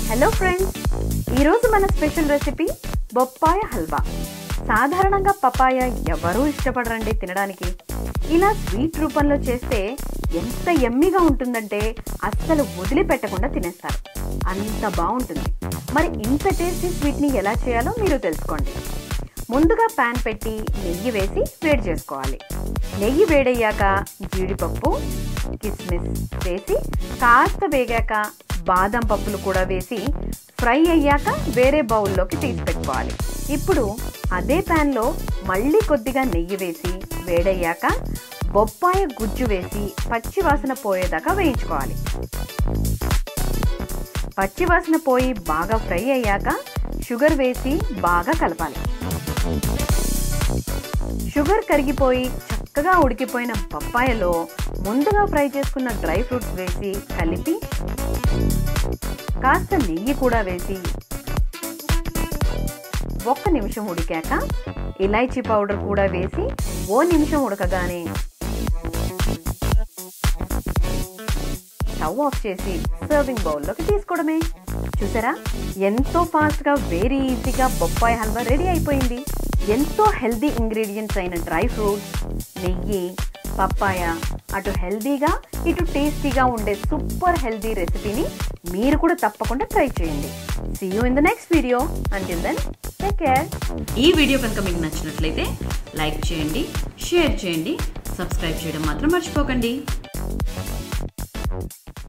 hello friends ఈరోజు మన special recipe బొప్పాయ halwa సాధారణంగా పపాయ ఎవరూ ఇష్టపడరండి తినడానికి ఇలా స్వీట్ రూపంలో చేస్తే ఎంత ఎమ్మిగా ఉంటుందంటే అస్సలు వదిలిపెట్టకుండా తినేస్తారు అంత బాగుంటుంది మరి ఇంత టేస్టీ స్వీట్ని ఎలా చేయాలో మీరు తెలుసుకోండి ముందుగా ప్యాన్ పెట్టి నెయ్యి వేసి వేడి చేసుకోవాలి నెయ్యి వేడయ్యాక జీడిపప్పు కిస్మిస్ వేసి కాస్త వేగాక బాదం పప్పులు కూడా వేసి ఫ్రై అయ్యాక వేరే బౌల్లోకి తీసి పెట్టుకోవాలి ఇప్పుడు అదే ప్యాన్లో మళ్ళీ కొద్దిగా నెయ్యి వేసి వేడయ్యాక బొప్పాయ గుజ్జు వేసి పచ్చి వాసన పోయేదాకా వేయించుకోవాలి పచ్చి వాసన పోయి బాగా ఫ్రై అయ్యాక షుగర్ వేసి బాగా కలపాలి షుగర్ కరిగిపోయి చక్కగా ఉడికిపోయిన పప్పాయలో ముందుగా ఫ్రై చేసుకున్న డ్రై ఫ్రూట్స్ వేసి కలిపి కాస్త నెయ్యి కూడా వేసి ఒక్క నిమిషం ఉడికాక ఇలైచీ పౌడర్ కూడా వేసి ఓ నిమిషం ఉడకగానే స్టవ్ ఆఫ్ చేసి సర్వింగ్ బౌల్లోకి తీసుకోవడమే చూసారా ఎంతో ఫాస్ట్గా వెరీ ఈజీగా బొప్పాయి హల్వా రెడీ అయిపోయింది ఎంతో హెల్దీ ఇంగ్రీడియంట్స్ అయిన డ్రై ఫ్రూట్స్ నెయ్యి పప్పాయ అటు హెల్దీగా ఇటు టేస్టీగా ఉండే సూపర్ హెల్దీ రెసిపీని మీరు కూడా తప్పకుండా ట్రై చేయండి see you in the next video until then take care ఈ వీడియో కనుక మీకు నచ్చినట్లయితే లైక్ చేయండి షేర్ చేయండి సబ్స్క్రైబ్ చేయడం మాత్రం మర్చిపోకండి